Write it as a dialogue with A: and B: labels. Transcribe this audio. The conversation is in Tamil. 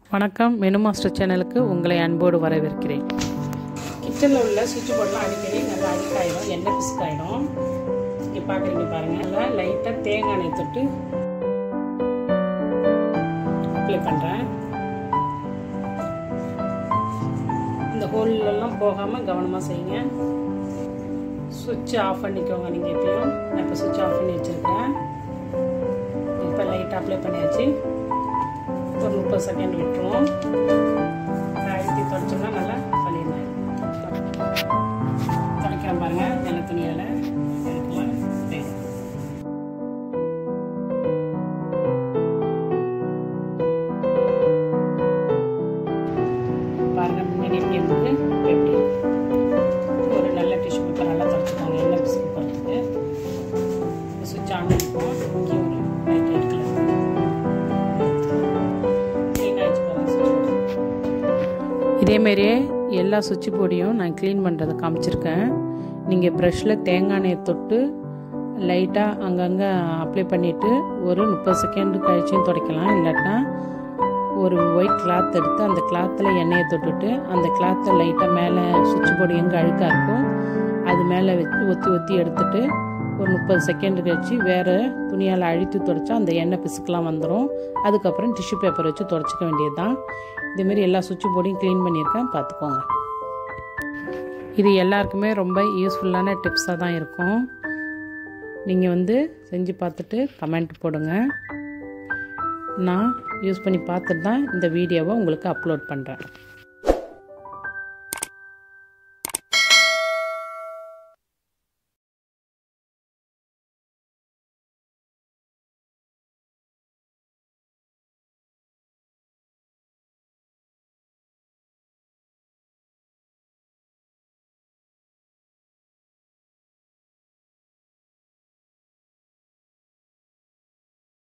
A: வணக்கம் மெனு மாஸ்டர் சேனலுக்கு உங்களை அன்போடு வரவேற்கிறேன் கிச்சனில் உள்ள சுவிட்ச் போர்டெலாம் அடிக்கடி நல்லா அழுக்காயிடும் எண்ணெய் பிசுக்காயிடும் இங்கே பார்க்குறீங்க பாருங்கள் நல்லா லைட்டாக தேங்காய் எண்ணெய் தொட்டு அப்ளை பண்ணுறேன் இந்த ஹோல்லெல்லாம் போகாமல் கவனமாக செய்யுங்க சுவிட்ச் ஆஃப் பண்ணிக்கோங்க நீங்கள் எப்பயும் நான் இப்போ சுவிட்ச் ஆஃப் பண்ணி வச்சுருக்கேன் இப்போ லைட் அப்ளை பண்ணியாச்சு ஒரு முப்பது செகண்ட் விட்டுருவோம் அழுத்தி தொடச்சோம்னா நல்லா பண்ணிடலாம் துடைக்கிறேன் பாருங்கள் நல்ல துணியால் எடுக்கலாம் பாருங்கள் முன்னாடி எப்படி இருந்தது எப்படி ஒரு நல்ல டிஷ்யூ பேப்பர் நல்லா தொடச்சிக்கோங்க எண்ணெய் பிசுக்கு போகிறதுக்கு சுவிட்ச் ஆன் பண்ணிப்போம் இங்கே ஒரு லைட் எடுக்கல இதேமாரியே எல்லா சுவிட்ச் போர்டையும் நான் க்ளீன் பண்ணுறதை காமிச்சிருக்கேன் நீங்கள் ப்ரஷில் தேங்காய் எண்ணெயை தொட்டு லைட்டாக அங்கங்கே அப்ளை பண்ணிவிட்டு ஒரு முப்பது செகண்ட் கழிச்சும் துடைக்கலாம் இல்லாட்டினா ஒரு ஒயிட் கிளாத் எடுத்து அந்த கிளாத்தில் எண்ணெயை தொட்டுட்டு அந்த கிளாத்தை லைட்டாக மேலே சுவிட்ச் போர்டு எங்கே அழுக்காக இருக்கோ அது மேலே வச்சு ஒத்தி ஒத்தி எடுத்துட்டு ஒரு முப்பது செகண்ட் கழிச்சு வேறு துணியால் அழுத்தி துடைச்சா அந்த எண்ணெய் பிசுக்கெலாம் வந்துடும் அதுக்கப்புறம் டிஷ்யூ பேப்பர் வச்சு துடைச்சிக்க வேண்டியது தான் இதுமாரி எல்லா சுவிட்ச் போர்டையும் க்ளீன் பண்ணியிருக்கேன் பார்த்துக்கோங்க இது எல்லாருக்குமே ரொம்ப யூஸ்ஃபுல்லான டிப்ஸாக தான் இருக்கும் நீங்கள் வந்து செஞ்சு பார்த்துட்டு கமெண்ட் போடுங்க நான் யூஸ் பண்ணி பார்த்துட்டு தான் இந்த வீடியோவை உங்களுக்கு அப்லோட் பண்ணுறேன்